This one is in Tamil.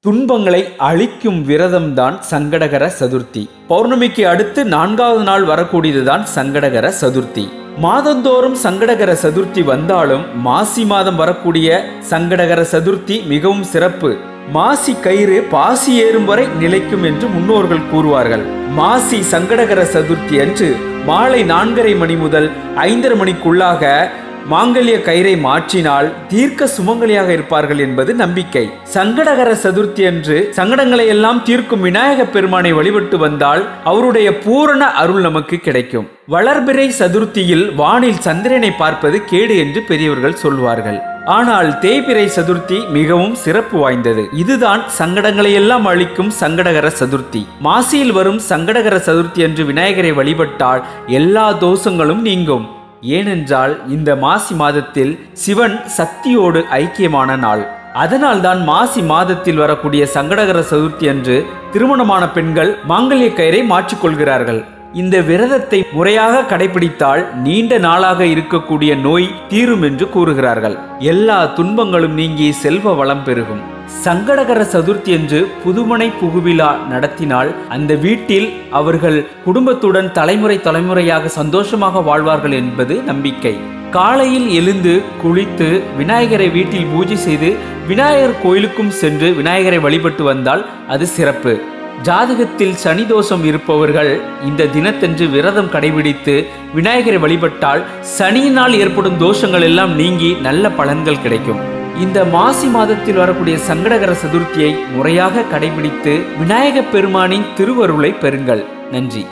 துன்பங்களை அழிக்கும் விரதம்தான் சங்கடகர சதுர்த்தி பௌர்ணமிக்கு அடுத்து நான்காவது நாள் வரக்கூடியதுதான் சங்கடகர சதுர்த்தி மாதந்தோறும் சங்கடகர சதுர்த்தி வந்தாலும் மாசி மாதம் வரக்கூடிய சங்கடகர சதுர்த்தி மிகவும் சிறப்பு மாசி கயிறு பாசி ஏறும் வரை நிலைக்கும் என்று முன்னோர்கள் கூறுவார்கள் மாசி சங்கடகர சதுர்த்தி அன்று மாலை நான்கரை மணி முதல் ஐந்தரை மணிக்குள்ளாக மாங்கல்ய கயிறை மாற்றினால் தீர்க்க சுமங்கலியாக இருப்பார்கள் என்பது நம்பிக்கை சங்கடகர சதுர்த்தி அன்று சங்கடங்களை எல்லாம் தீர்க்கும் விநாயக பெருமானை வழிபட்டு வந்தால் அவருடைய பூரண அருள் நமக்கு கிடைக்கும் வளர்பிறை சதுர்த்தியில் வானில் சந்திரனை பார்ப்பது கேடு என்று பெரியவர்கள் சொல்வார்கள் ஆனால் தேய்பிறை சதுர்த்தி மிகவும் சிறப்பு வாய்ந்தது இதுதான் சங்கடங்களை எல்லாம் அழிக்கும் சங்கடகர சதுர்த்தி மாசியில் வரும் சங்கடகர சதுர்த்தி அன்று விநாயகரை வழிபட்டால் எல்லா தோஷங்களும் நீங்கும் ஏனென்றால் இந்த மாசி மாதத்தில் சிவன் சக்தியோடு ஐக்கியமான நாள் அதனால்தான் மாசி மாதத்தில் வரக்கூடிய சங்கடகர சதுர்த்தி அன்று திருமணமான பெண்கள் மாங்கல்ய கயிறை மாற்றிக்கொள்கிறார்கள் இந்த விரதத்தை முறையாக கடைபிடித்தால் நீண்ட நாளாக இருக்கக்கூடிய நோய் தீரும் என்று கூறுகிறார்கள் எல்லா துன்பங்களும் நீங்கி செல்வ வளம் பெருகும் சங்கடகர சதுர்த்தி என்று புதுமனை புகுவிழா நடத்தினால் அந்த வீட்டில் அவர்கள் குடும்பத்துடன் தலைமுறை தலைமுறையாக சந்தோஷமாக வாழ்வார்கள் என்பது நம்பிக்கை காலையில் எழுந்து குளித்து விநாயகரை வீட்டில் பூஜை செய்து விநாயகர் கோயிலுக்கும் சென்று விநாயகரை வழிபட்டு வந்தால் அது சிறப்பு ஜாதகத்தில் சனி தோஷம் இருப்பவர்கள் இந்த தினத்தன்று விரதம் கடைபிடித்து விநாயகரை வழிபட்டால் சனியினால் ஏற்படும் தோஷங்கள் எல்லாம் நீங்கி நல்ல பலன்கள் கிடைக்கும் இந்த மாசி மாதத்தில் வரக்கூடிய சங்கடகர சதுர்த்தியை முறையாக கடைபிடித்து விநாயகப் பெருமானின் திருவருளை பெறுங்கள் நன்றி